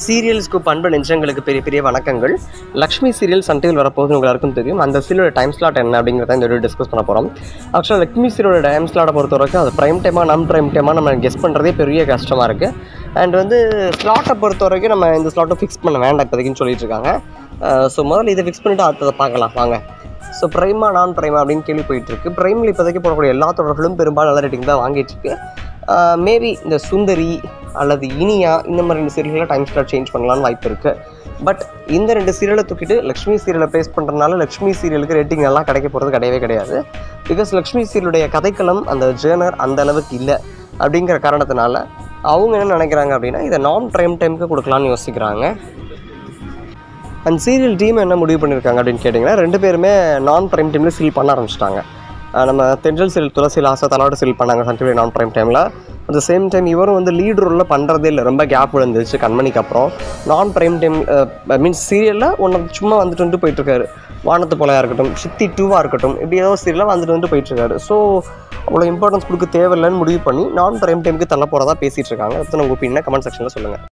சீரியல்ஸ்க்கு பண்பு நெஞ்சங்களுக்கு பெரிய பெரிய வணக்கங்கள் லக்ஷ்மி சீரியல் சன் டிவியில் வரப்போகுது உங்களுக்கு எல்லாருக்கும் தெரியும் அந்த சீரியலோட டைம் ஸ்லாட் என்ன அப்படிங்கிறத இந்த வீடியோ டிஸ்கஸ் பண்ண போகிறோம் ஆக்சுவலாக லக்ஷ்மி சீரியலோட டைம் ஸ்லாட்டை பொறுத்த வரைக்கும் அது ப்ரைம் டைமாக நான் ப்ரைம் டைமாக நம்ம கெஸ் பண்ணுறதே பெரிய கஷ்டமாக இருக்குது அண்ட் வந்து ஸ்லாட்டை பொறுத்த வரைக்கும் நம்ம இந்த ஸ்லாட்டை ஃபிக்ஸ் பண்ண வேண்டாம் இப்போதைக்குன்னு சொல்லிட்டு இருக்காங்க ஸோ முதல்ல இதை ஃபிக்ஸ் பண்ணிவிட்டு அடுத்ததை பார்க்கலாம் வாங்க ஸோ ப்ரைமா நான் ப்ரைமா அப்படின்னு கேள்வி போயிட்டு இருக்கு ப்ரைமில் இப்போதைக்கு போடக்கூடிய எல்லா தொடர்களும் பெரும்பாலும் நல்ல ரேட்டிங் தான் வாங்கிட்டு இருக்கு மேபி இந்த சுந்தரி அல்லது இனியா இந்த மாதிரி ரெண்டு சீரியல்களை டைம் ஸ்லாட் சேஞ்ச் பண்ணலாம்னு வாய்ப்பு இருக்குது பட் இந்த ரெண்டு சீரியலை தூக்கிட்டு லக்ஷ்மி சீரியலை ப்ளேஸ் பண்ணுறதுனால லக்ஷ்மி சீரியலுக்கு ரேட்டிங் நல்லா கிடைக்க போகிறது கிடையவே கிடையாது பிகாஸ் லக்ஷ்மி சீரியலுடைய கதைக்களம் அந்த ஜேர்னர் அந்த அளவுக்கு இல்லை அப்படிங்கிற காரணத்தினால அவங்க என்ன நினைக்கிறாங்க அப்படின்னா இதை நான் டைம் டைமுக்கு கொடுக்கலான்னு யோசிக்கிறாங்க அண்ட் சீரியல் டீம் என்ன முடிவு பண்ணியிருக்காங்க அப்படின்னு கேட்டிங்கன்னா ரெண்டு பேருமே நான் ப்ரைம் டைமில் சீல் பண்ண ஆரம்பிச்சிட்டாங்க அஹ் நம்ம தென்றல் சீரியல் துளசி லாசா தலாவோட சீல் பண்ணாங்க சன் டிவி நான் ப்ரைம் டைமில் அட் த சேம் டைம் இவரும் வந்து லீட் ரோலில் பண்ணுறதே இல்லை ரொம்ப கேப் விழுந்துருச்சு கண்மணிக்கு அப்புறம் நான் ப்ரைம் டைம் மீன்ஸ் சீரியலில் ஒன்று சும்மா வந்துட்டு வந்துட்டு போயிட்டுருக்காரு வானத்து போலையாக இருக்கட்டும் சித்தி டூவாக இருக்கட்டும் இப்படி ஏதோ சீரியலாக வந்துட்டு வந்துட்டு போயிட்டுருக்காரு ஸோ அவ்வளோ இம்பார்ட்டன்ஸ் கொடுக்க தேவையில்லைன்னு முடிவு பண்ணி நான் ப்ரைம் டைமுக்கு தள்ள போகிறதா பேசிகிட்டு இருக்காங்க அடுத்து உங்கள் ஒப்பீனியனை கமெண்ட் செக்ஷனில் சொல்லுங்கள்